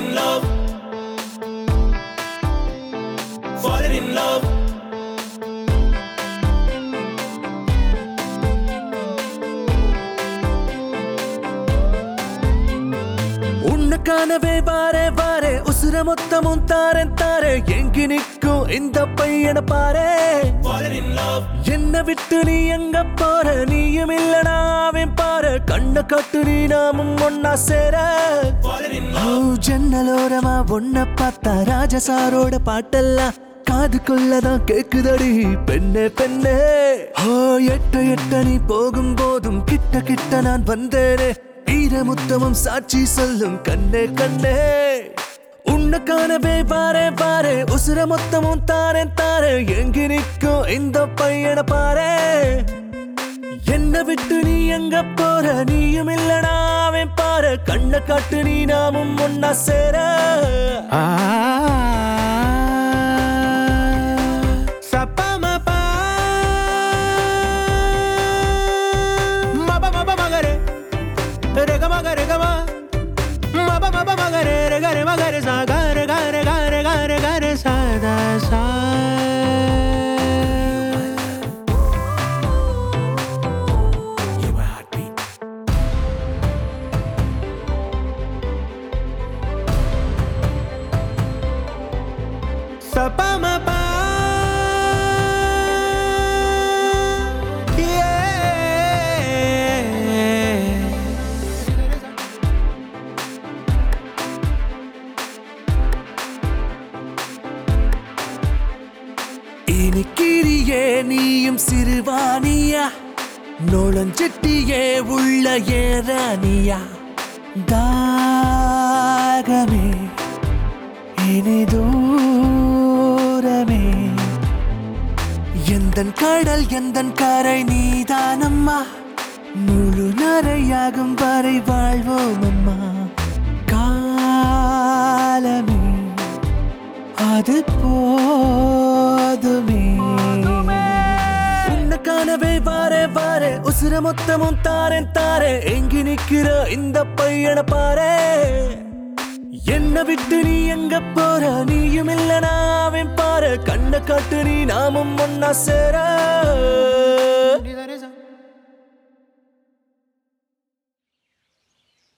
in love. Falling in love. உன்னை காணவே வாரே வாரே உசுர மொத்தமும் தாரேன் தாரே எங்கி நிற்கும் இந்த பையனை பாரு Falling in love. என்ன விட்டு நீ எங்க போற நீயும் இல்லடா அவன் பாரு கண்ணை கட்டு நீ நாமும் ஒன்னா சேர Falling in ஓ love. ஜன்னலோரமா ஒன்ன பார்த்தா ராஜசாரோட பாட்டெல்லாம் காதுக்குள்ளதான் கேக்குதடி பெண்ணே பெண்ணே ஓ எட்ட எட்ட நீ போகும் போதும் கிட்ட கிட்ட நான் வந்தேனே ஈரமுத்தமும் சாட்சி சொல்லும் கண்ணே கண்ணே உன்னை காணவே பாரு பாரு உசுர மொத்தமும் தாரேன் தாரே எங்கி நிற்கும் இந்த பையனை பாரு என்ன விட்டு நீ எங்க போற நீயும் இல்லடா அவன் பாரு கண்ணை காட்டு நீ நாமும் ஒன்னா சேர சப்பமபா. மப மப மகரே. ரெக மக ரெகம. மப மப மகரே. ரெகரே மகரே சா. கரே கரே கரே கரே கரே சா தா சா. You're my heartbeat. சப்பமபா. Yeah. இனிக்கிறியே நீயும் சிறுவாணியா நோளஞ்செட்டியே உள்ள ஏறானியா தாகமே இனி தூரமே எந்தன் கடல் எந்தன் கரை நீதானம்மா முழு நரையாகும் வரை வாழ்வோம் அம்மா காலமே அது போதுமே உன்னை காணவே வாரே வாரே உசுர மொத்தமும் தாரேன் தாரே எங்கி நிக்கிற இந்த பையனை பாரு என்ன விட்டு நீ எங்க போற நீயும் இல்லனா அவன் பாரு கண்ணை காட்டு நீ நாமும் ஒன்னா சேர